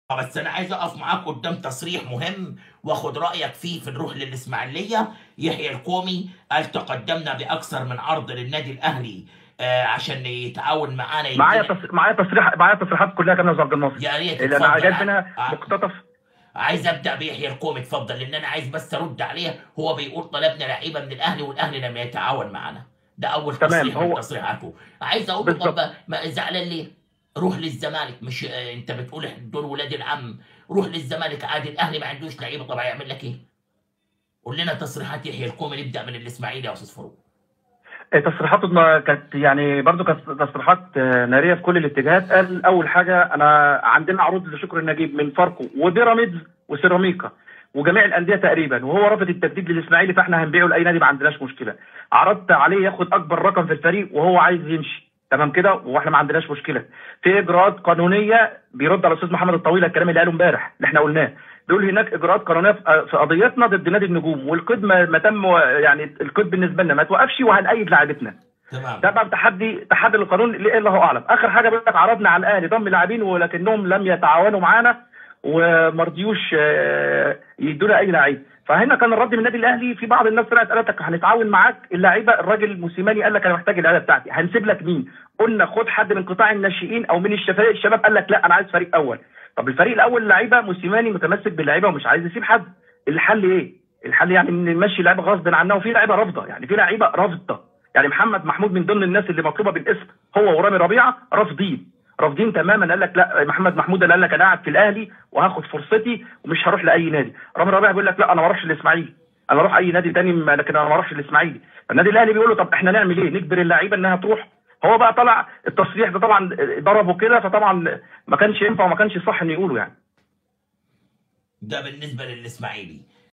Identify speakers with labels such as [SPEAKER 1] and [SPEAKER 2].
[SPEAKER 1] آه، بس انا عايز اقف معاك قدام تصريح مهم واخد رايك فيه في نروح للاسماعيليه يحيى الكومي قال تقدمنا باكثر من عرض للنادي الاهلي آه عشان يتعاون معانا
[SPEAKER 2] معايا
[SPEAKER 1] يدينا-
[SPEAKER 2] تص... معايا تصريح معايا تصريحات كلها كامله يا عبد الناصر
[SPEAKER 1] يا ريت
[SPEAKER 2] اللي انا
[SPEAKER 1] اتفضل.
[SPEAKER 2] جايب منها
[SPEAKER 1] ع-
[SPEAKER 2] مقتطف
[SPEAKER 1] عايز ابدا بيحيى الكومي اتفضل لان انا عايز بس ارد عليه هو بيقول طلبنا لعيبه من الاهلي والاهلي لم يتعاون معنا ده اول
[SPEAKER 2] تمام،
[SPEAKER 1] تصريح من
[SPEAKER 2] هو-
[SPEAKER 1] تصريحاته عايز اقول له
[SPEAKER 2] بالظبط.
[SPEAKER 1] طب ما زعلان ليه روح للزمالك مش آه، انت بتقول إحنا دول ولاد العم روح للزمالك عادي الاهلي ما عندوش لعيبه طب هيعمل لك ايه قول لنا تصريحات يحيى الكومي نبدا من الاسماعيلي يا استاذ فاروق
[SPEAKER 2] آه، تصريحاته ما كانت يعني برضو كانت تصريحات آه، ناريه في كل الاتجاهات قال اول حاجه انا عندنا عروض لشكر النجيب من فاركو وبيراميدز وسيراميكا وجميع الانديه تقريبا وهو رافض التجديد للاسماعيلي فاحنا هنبيعه لاي نادي ما عندناش مشكله عرضت عليه ياخد اكبر رقم في الفريق وهو عايز يمشي تمام كده واحنا ما عندناش مشكله في اجراءات قانونيه بيرد على الاستاذ محمد الطويل الكلام اللي قاله امبارح اللي احنا قلناه بيقول هناك اجراءات قانونيه في في قضيتنا ضد نادي النجوم والقيد ما ما تم يعني القيد بالنسبه لنا ما توقفش وهنأيد لاعبتنا
[SPEAKER 1] تمام
[SPEAKER 2] ده بقى تحدي تحدي القانون اللي الله اعلم اخر حاجه بيقول لك عرضنا على الاهلي ضم لاعبين ولكنهم لم يتعاونوا معانا وما رضيوش آه، يدونا اي لعيب فهنا كان الرد من النادي الاهلي في بعض الناس طلعت قالت لك هنتعاون معاك اللعيبه الراجل موسيماني قال لك انا محتاج اللعيبه بتاعتي هنسيب لك مين قلنا خد حد من قطاع الناشئين او من الشباب الشباب قال لك لا انا عايز فريق اول طب الفريق الاول لعيبه موسيماني متمسك باللعيبه ومش عايز يسيب حد الحل ايه الحل يعني ان نمشي لعيبه غصب عنها وفي لعيبه رافضه يعني في لعيبه رافضه يعني محمد محمود من ضمن الناس اللي مطلوبه بالاسم هو ورامي ربيعه رافضين رافضين تماما قال لك لا محمد محمود اللي قال لك انا قاعد في الاهلي وهاخد فرصتي ومش هروح لاي نادي رامي ربيعه بيقول لك لا انا ما اروحش الاسماعيلي انا اروح اي نادي تاني م- لكن انا ما اروحش الاسماعيلي فالنادي الاهلي بيقول له طب احنا نعمل ايه نجبر اللعيبه انها تروح هو بقى طلع التصريح ده طبعا ضربه كده فطبعا ما كانش ينفع وما كانش صح انه يقوله يعني
[SPEAKER 1] ده بالنسبه للاسماعيلي